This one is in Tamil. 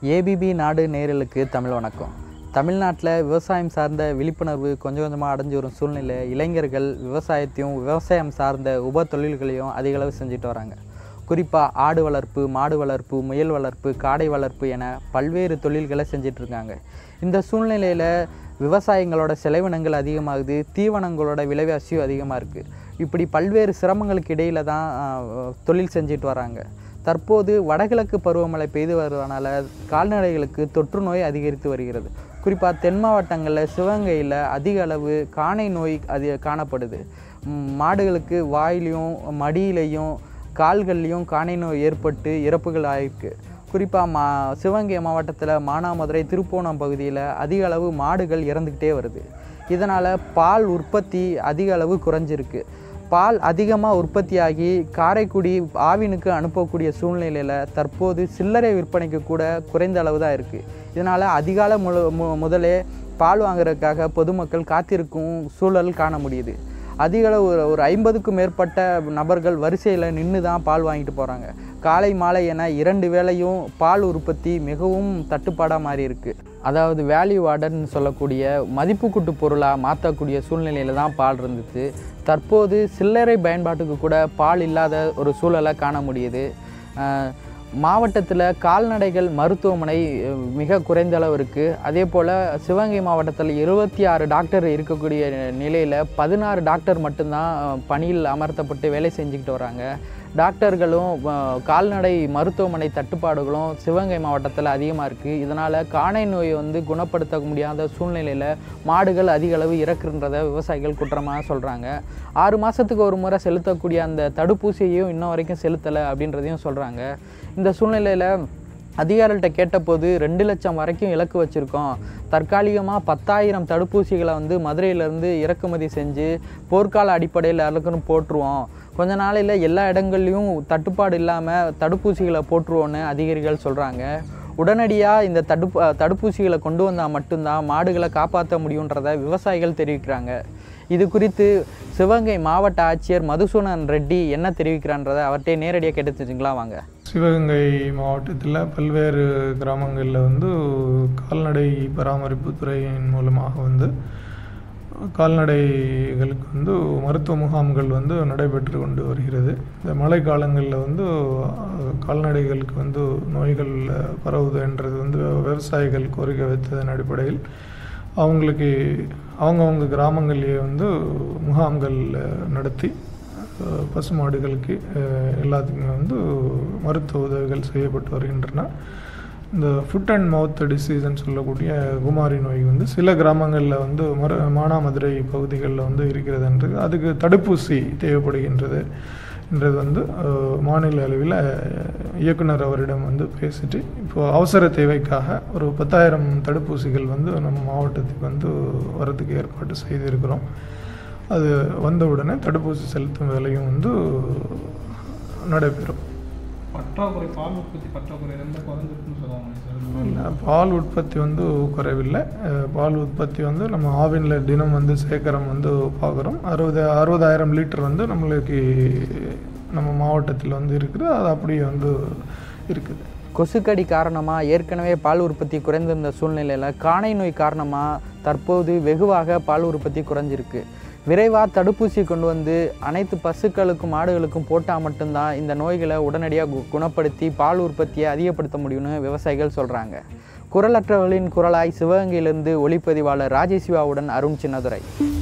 ஏபிபி நாடு நேயர்களுக்கு தமிழ் வணக்கம் தமிழ்நாட்டில் விவசாயம் சார்ந்த விழிப்புணர்வு கொஞ்சம் கொஞ்சமாக அடைஞ்சு வரும் சூழ்நிலை இளைஞர்கள் விவசாயத்தையும் விவசாயம் சார்ந்த உப தொழில்களையும் அதிக அளவு செஞ்சுட்டு வராங்க குறிப்பாக ஆடு வளர்ப்பு மாடு வளர்ப்பு முயல் வளர்ப்பு காடை வளர்ப்பு என பல்வேறு தொழில்களை செஞ்சிட்டு இருக்காங்க இந்த சூழ்நிலையில் விவசாயங்களோட செலவினங்கள் அதிகமாகுது தீவனங்களோட விலைவாசியும் அதிகமாக இருக்குது இப்படி பல்வேறு சிரமங்களுக்கு இடையில தான் ஆஹ், தொழில் செஞ்சுட்டு வராங்க தற்போது வடகிழக்கு பருவமழை பெய்து வருவதனால கால்நடைகளுக்கு தொற்று நோய் அதிகரித்து வருகிறது குறிப்பாக தென் மாவட்டங்களில் சிவகங்கையில் அதிக அளவு காணை நோய் அது காணப்படுது ம், மாடுகளுக்கு வாயிலையும் மடியிலையும் கால்கள்லையும் காணை நோய் ஏற்பட்டு இறப்புகள் ஆயிருக்கு குறிப்பாக மா சிவகங்கை மாவட்டத்தில் மானாமதுரை திருப்போணம் பகுதியில் அதிக அளவு மாடுகள் இறந்துக்கிட்டே வருது இதனால் பால் உற்பத்தி அதிக அளவு குறைஞ்சிருக்கு பால் அதிகமாக உற்பத்தியாகி காரைக்குடி ஆவினுக்கு அனுப்பக்கூடிய சூழ்நிலையில் தற்போது சில்லறை விற்பனைக்கு கூட குறைந்த அளவு தான் இருக்குது இதனால் அதிகால முழு மு முதலே பால் வாங்குறதுக்காக பொதுமக்கள் காத்திருக்கும் சூழல் காண முடியுது அதிக அளவு ஒரு ஒரு ஐம்பதுக்கும் மேற்பட்ட நபர்கள் வரிசையில் நின்று தான் பால் வாங்கிட்டு போகிறாங்க காலை மாலை என இரண்டு வேளையும் பால் உற்பத்தி மிகவும் தட்டுப்பாடாக மாறி இருக்கு அதாவது வேல்யூ ஆர்டர்னு சொல்லக்கூடிய மதிப்பு கூட்டு பொருளாக மாற்றக்கூடிய சூழ்நிலையில் தான் பால் இருந்துச்சு தற்போது சில்லறை பயன்பாட்டுக்கு கூட பால் இல்லாத ஒரு சூழலை காண முடியுது அஹ் மாவட்டத்தில் கால்நடைகள் மருத்துவமனை அஹ், மிக குறைந்த அளவு இருக்குது அதே போல் சிவகங்கை மாவட்டத்தில் இருபத்தி ஆறு டாக்டர் இருக்கக்கூடிய நிலையில் பதினாறு டாக்டர் மட்டும்தான் அஹ், பணியில் அமர்த்தப்பட்டு வேலை செஞ்சுக்கிட்டு வராங்க டாக்டர்களும் அஹ், கால்நடை மருத்துவமனை தட்டுப்பாடுகளும் சிவகங்கை மாவட்டத்தில் அதிகமாக இருக்குது இதனால் காணை நோயை வந்து குணப்படுத்த முடியாத சூழ்நிலையில் மாடுகள் அதிக அளவு இறக்குன்றதை விவசாயிகள் குற்றமாக சொல்கிறாங்க ஆறு மாதத்துக்கு ஒரு முறை செலுத்தக்கூடிய அந்த தடுப்பூசியையும் இன்ன வரைக்கும் செலுத்தலை அப்படின்றதையும் சொல்கிறாங்க இந்த சூழ்நிலையில் அதிகாரிகள்ட்ட கேட்டபோது ரெண்டு லட்சம் வரைக்கும் இலக்கு வச்சுருக்கோம் தற்காலிகமாக பத்தாயிரம் தடுப்பூசிகளை வந்து மதுரையிலேருந்து இறக்குமதி செஞ்சு போர்க்கால அடிப்படையில் எல்லாருக்கும் போட்டுருவோம் கொஞ்ச நாளையில் எல்லா இடங்கள்லையும் தட்டுப்பாடு இல்லாமல் தடுப்பூசிகளை போட்டுருவோன்னு அதிகாரிகள் சொல்கிறாங்க உடனடியாக இந்த தடுப்பு தடுப்பூசிகளை கொண்டு வந்தால் மட்டும்தான் மாடுகளை காப்பாற்ற முடியுன்றதை விவசாயிகள் தெரிவிக்கிறாங்க இது குறித்து சிவகங்கை மாவட்ட ஆட்சியர் மதுசூதனன் ரெட்டி என்ன தெரிவிக்கிறான்றதை அவர்கிட்டே நேரடியாக கேட்டு தெரிஞ்சுங்களா வாங்க சிவகங்கை மாவட்டத்தில் பல்வேறு கிராமங்களில் வந்து கால்நடை பராமரிப்பு துறையின் மூலமாக வந்து கால்நடைகளுக்கு வந்து மருத்துவ முகாம்கள் வந்து நடைபெற்று கொண்டு வருகிறது இந்த மழை காலங்களில் வந்து அஹ், கால்நடைகளுக்கு வந்து நோய்கள் அஹ், பரவுதுன்றது வந்து விவசாயிகள் கோரிக்கை வைத்ததன் அடிப்படையில் அவங்களுக்கு அவங்கவுங்க கிராமங்களிலே வந்து முகாம்கள் அஹ், நடத்தி அஹ், பசுமாடுகளுக்கு அஹ், எல்லாத்துக்குமே வந்து மருத்துவ உதவிகள் செய்யப்பட்டு வருகின்றன இந்த ஃபுட் அண்ட் மவுத் டிசீஸ்ன்னு சொல்லக்கூடிய குமாரி நோய் வந்து சில கிராமங்களில் வந்து மரு மானாமதுரை பகுதிகளில் வந்து இருக்கிறதுன்றது அதுக்கு தடுப்பூசி தேவைப்படுகின்றது என்றது வந்து அஹ், மாநில அளவில் இயக்குனர் அவரிடம் வந்து பேசிட்டு இப்போது அவசர தேவைக்காக ஒரு பத்தாயிரம் தடுப்பூசிகள் வந்து நம்ம மாவட்டத்துக்கு வந்து வரதுக்கு ஏற்பாடு செய்திருக்கிறோம் அது வந்தவுடனே தடுப்பூசி செலுத்தும் வேலையும் வந்து நடைபெறும் பற்றாக்குறை பால் உற்பத்தி பற்றாக்குறை ரொம்ப குறைஞ்சிருக்குன்னு சொல்லுவாங்க சார் இல்ல, பால் உற்பத்தி வந்து குறைவில்லை அஹ், பால் உற்பத்தி வந்து நம்ம ஆவினில் தினம் வந்து சேகரம் வந்து பார்க்குறோம் அறுபது அறுபதாயிரம் லிட்டர் வந்து நம்மளுக்கு நம்ம மாவட்டத்தில் வந்து இருக்குது அது அப்படியே வந்து இருக்குது கொசுக்கடி காரணமாக ஏற்கனவே பால் உற்பத்தி குறைந்திருந்த சூழ்நிலையில் காணை நோய் காரணமாக தற்போது வெகுவாக பால் உற்பத்தி குறைஞ்சிருக்கு விரைவாக தடுப்பூசி கொண்டு வந்து அனைத்து பசுக்களுக்கும் மாடுகளுக்கும் போட்டால் மட்டும்தான் இந்த நோய்களை உடனடியாக கு- குணப்படுத்தி பால் உற்பத்தியை அதிகப்படுத்த முடியும்னு விவசாயிகள் சொல்கிறாங்க குரலற்றவர்களின் குரலாய் சிவகங்கையிலிருந்து ஒளிப்பதிவாளர் ராஜேசிவாவுடன் அருண் சின்னதுரை